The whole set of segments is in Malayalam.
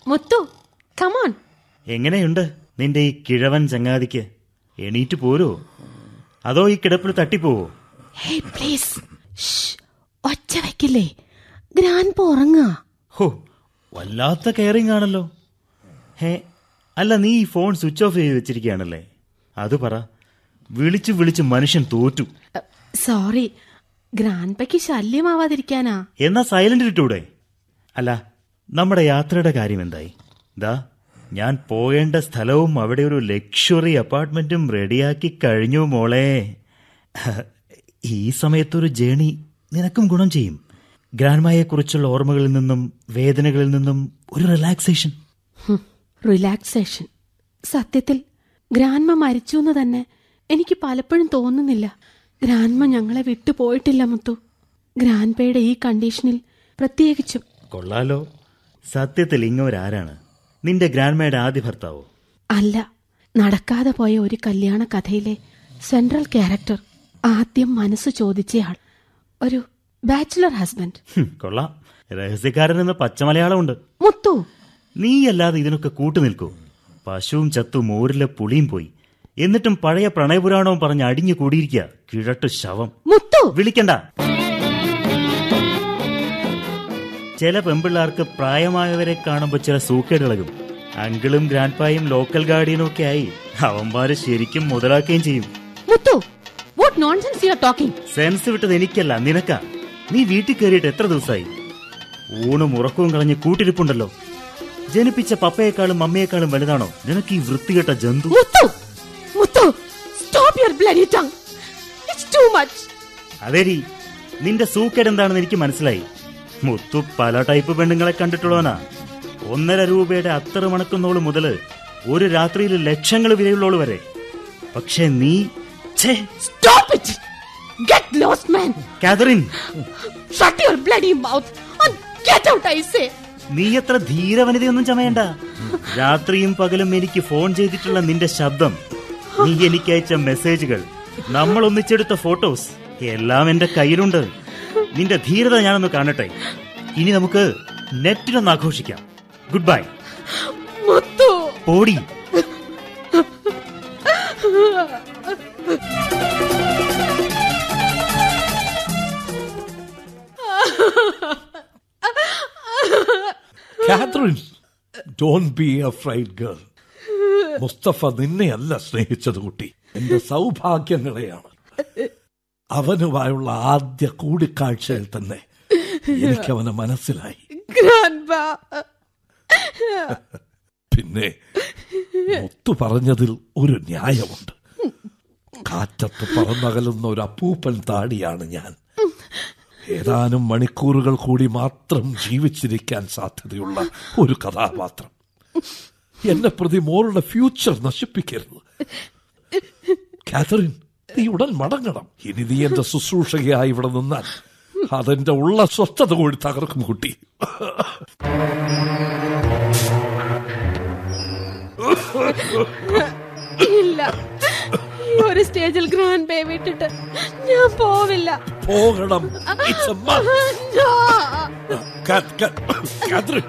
മുത്തു കമോൺ എങ്ങനെയുണ്ട് നിന്റെ ഈ കിഴവൻ ചങ്ങാതിക്ക് എണീറ്റ് പോരോ അതോ ഈ കിടപ്പിൽ തട്ടിപ്പോവോ ഹേ പ്ലീസ് ഒച്ച വെക്കില്ലേ ഗ്രാൻഡ് ഉറങ്ങാ ഹോ വല്ലാത്ത കെയറിംഗ് ആണല്ലോ ഹേ അല്ല നീ ഈ ഫോൺ സ്വിച്ച് ഓഫ് ചെയ്ത് വെച്ചിരിക്കുകയാണല്ലേ അത് പറ വിളിച്ചു വിളിച്ച് മനുഷ്യൻ തോറ്റു സോറി ഗ്രാൻഡ്പയ്ക്ക് ശല്യമാവാതിരിക്കാനാ എന്നാ സൈലന്റ് ഇട്ടൂടെ അല്ല നമ്മുടെ യാത്രയുടെ കാര്യം എന്തായി ദാ ഞാൻ പോകേണ്ട സ്ഥലവും അവിടെ ഒരു ലക്ഷറി അപ്പാർട്ട്മെന്റും റെഡിയാക്കി കഴിഞ്ഞു മോളെ ഈ സമയത്തൊരു ജേണി നിനക്കും ഗുണം ചെയ്യും ഗ്രാൻഡ്മയെക്കുറിച്ചുള്ള ഓർമ്മകളിൽ നിന്നും വേദനകളിൽ നിന്നും ഒരു റിലാക്സേഷൻ റിലാക്സേഷൻ സത്യത്തിൽ ഗ്രാൻമ മരിച്ചു എന്ന് തന്നെ എനിക്ക് പലപ്പോഴും തോന്നുന്നില്ല ഗ്രാൻമ ഞങ്ങളെ വിട്ടുപോയിട്ടില്ല മുത്തു ഗ്രാൻപയുടെ ഈ കണ്ടീഷനിൽ പ്രത്യേകിച്ചും കൊള്ളാലോ സത്യത്തിൽ ഇങ്ങോരാരാണ് നിന്റെ ഗ്രാൻഡ്മയുടെ ആദ്യ ഭർത്താവോ അല്ല നടക്കാതെ പോയ ഒരു കല്യാണ കഥയിലെ സെൻട്രൽ ക്യാരക്ടർ ആദ്യം മനസ്സ് ചോദിച്ചയാൾ ഒരു ബാച്ചിലർ ഹസ്ബൻഡ് ഹും, കൊള്ളാം രഹസ്യക്കാരനെന്ന് പച്ചമലയാളമുണ്ട് മുത്തു നീയല്ലാതെ ഇതിനൊക്കെ കൂട്ടുനിൽക്കൂ പശുവും ചത്തു മോരിലെ പുളിയും പോയി എന്നിട്ടും പഴയ പ്രണയപുരാണവും പറഞ്ഞ് അടിഞ്ഞു കൂടിയിരിക്കുക കിഴട്ട് ശവം മുത്തു വിളിക്കണ്ട ചില പെമ്പിള്ളാർക്ക് പ്രായമായവരെ കാണുമ്പോൾ ചില സൂക്കേടിളകും അങ്കിളും ഗ്രാൻഡ്പായും ലോക്കൽ ഗാർഡിയനും ഒക്കെ ആയി അവന്മാര് ശരിക്കും മുതലാക്കുകയും ചെയ്യും Muthu what nonsense you are talking sense വിട്ടത് എനിക്കല്ല നിനക്കാ നീ വീട്ടിൽ കയറിയിട്ട് എത്ര ദിവസമായി ഊണും ഉറക്കവും കളഞ്ഞ് കൂട്ടിരിപ്പുണ്ടല്ലോ ജനിപ്പിച്ച പപ്പയെക്കാളും മമ്മയെക്കാളും വലുതാണോ നിനക്ക് ഈ വൃത്തികെട്ട ജന്തു Muthu Muthu stop your bloody tongue it's too much അതേരി നിന്റെ സൂക്കേട് എന്താണെന്ന് എനിക്ക് മനസ്സിലായി മുത്തു പല ടൈപ്പ് പെണ്ണുങ്ങളെ കണ്ടിട്ടുള്ളവനാ ഒന്നര രൂപയുടെ അത്തറ് മണക്കുന്നോള് മുതല് ഒരു രാത്രിയിൽ ലക്ഷങ്ങൾ വിലയുള്ളോള് വരെ പക്ഷെ നീ ഛേ, Stop it! Get lost, man! Catherine Shut your bloody mouth and get out, I say! നീ എത്ര ധീരവനിതയൊന്നും ചമയണ്ട രാത്രിയും പകലും എനിക്ക് ഫോൺ ചെയ്തിട്ടുള്ള നിന്റെ ശബ്ദം നീ എനിക്ക് അയച്ച മെസ്സേജുകൾ നമ്മൾ ഒന്നിച്ചെടുത്ത ഫോട്ടോസ് എല്ലാം എന്റെ കയ്യിലുണ്ട് നിന്റെ ധീരത ഞാനൊന്ന് കാണട്ടെ ഇനി നമുക്ക് നെറ്റിലൊന്ന് ആഘോഷിക്കാം ഗുഡ് ബൈ മുത്തു പോടി Catherine don't be afraid girl Mustafa നിന്നെയല്ല സ്നേഹിച്ചത് കുട്ടി എന്റെ സൗഭാഗ്യങ്ങളെയാണ് അവനുമായുള്ള ആദ്യ കൂടിക്കാഴ്ചയിൽ തന്നെ എനിക്കവനെ മനസ്സിലായി grandpa. പിന്നെ മുത്തു പറഞ്ഞതിൽ ഒരു ന്യായമുണ്ട് കാറ്റത്ത് പറന്നകലുന്ന ഒരു അപ്പൂപ്പൻ താടിയാണ് ഞാൻ ഏതാനും മണിക്കൂറുകൾ കൂടി മാത്രം ജീവിച്ചിരിക്കാൻ സാധ്യതയുള്ള ഒരു കഥാപാത്രം എന്നെ പ്രതി മോളുടെ ഫ്യൂച്ചർ നശിപ്പിക്കരുത് കാതറിൻ നീ ഉടൻ മടങ്ങണം ഇനി നീ എന്റെ ശുശ്രൂഷകയായി ഇവിടെ നിന്നാൽ അതെന്റെ ഉള്ള സ്വസ്ഥത കൂടി തകർക്കും കുട്ടി ഇല്ല ഈ ഒരു സ്റ്റേജിൽ ഗ്രാൻഡ് പേ വിട്ടിട്ട് ഞാൻ പോവില്ല പോകണം It's a must. No. Cat, cat, Catherine.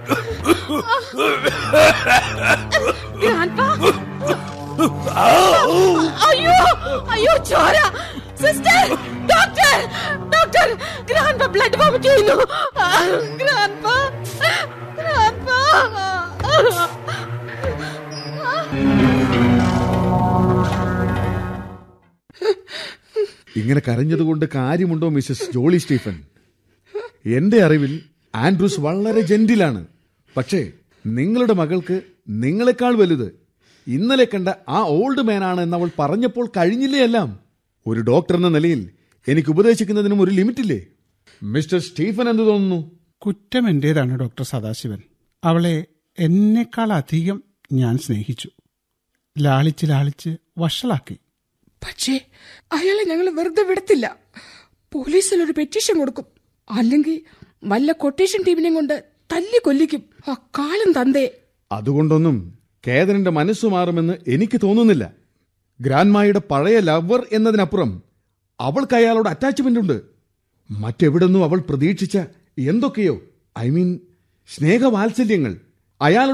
Grandpa? അയ്യോ അയ്യോ ചോര sister doctor doctor grandpa blood vomit ചെയ്യുന്നു ഗ്രാൻഡ്പ ഗ്രാൻഡ്പ ഇങ്ങനെ കരഞ്ഞതുകൊണ്ട് കാര്യമുണ്ടോ മിസ്സസ് ജോളി സ്റ്റീഫൻ എന്റെ അറിവിൽ ആൻഡ്രൂസ് വളരെ ജെന്റിലാണ് പക്ഷേ നിങ്ങളുടെ മകൾക്ക് നിങ്ങളെക്കാൾ വലുത് ഇന്നലെ കണ്ട ആ ഓൾഡ് മാനാണ് എന്ന് അവൾ പറഞ്ഞപ്പോൾ കഴിഞ്ഞില്ലേ എല്ലാം ഒരു ഡോക്ടർ എന്ന നിലയിൽ എനിക്ക് ഉപദേശിക്കുന്നതിനും ഒരു ലിമിറ്റില്ലേ മിസ്റ്റർ സ്റ്റീഫൻ എന്ത് തോന്നുന്നു കുറ്റം എന്റേതാണ് ഡോക്ടർ സദാശിവൻ അവളെ എന്നെക്കാൾ അധികം ഞാൻ സ്നേഹിച്ചു ലാളിച്ച് ലാളിച്ച് വഷളാക്കി പക്ഷേ അയാളെ ഞങ്ങൾ വെറുതെ വിടത്തില്ല പോലീസിൽ ഒരു പെറ്റീഷൻ കൊടുക്കും അല്ലെങ്കിൽ വല്ല കൊട്ടേഷൻ ടീമിനെ കൊണ്ട് തല്ലി കൊല്ലിക്കും ആ കാലം തന്തേ അതുകൊണ്ടൊന്നും കേതനന്റെ മനസ്സു മാറുമെന്ന് എനിക്ക് തോന്നുന്നില്ല ഗ്രാൻഡ്മായുടെ പഴയ ലവർ എന്നതിനപ്പുറം അവൾക്ക് അയാളോട് അറ്റാച്ച്മെന്റ് ഉണ്ട് മറ്റെവിടുന്നും അവൾ പ്രതീക്ഷിച്ച എന്തൊക്കെയോ ഐ മീൻ സ്നേഹവാത്സല്യങ്ങൾ അയാൾ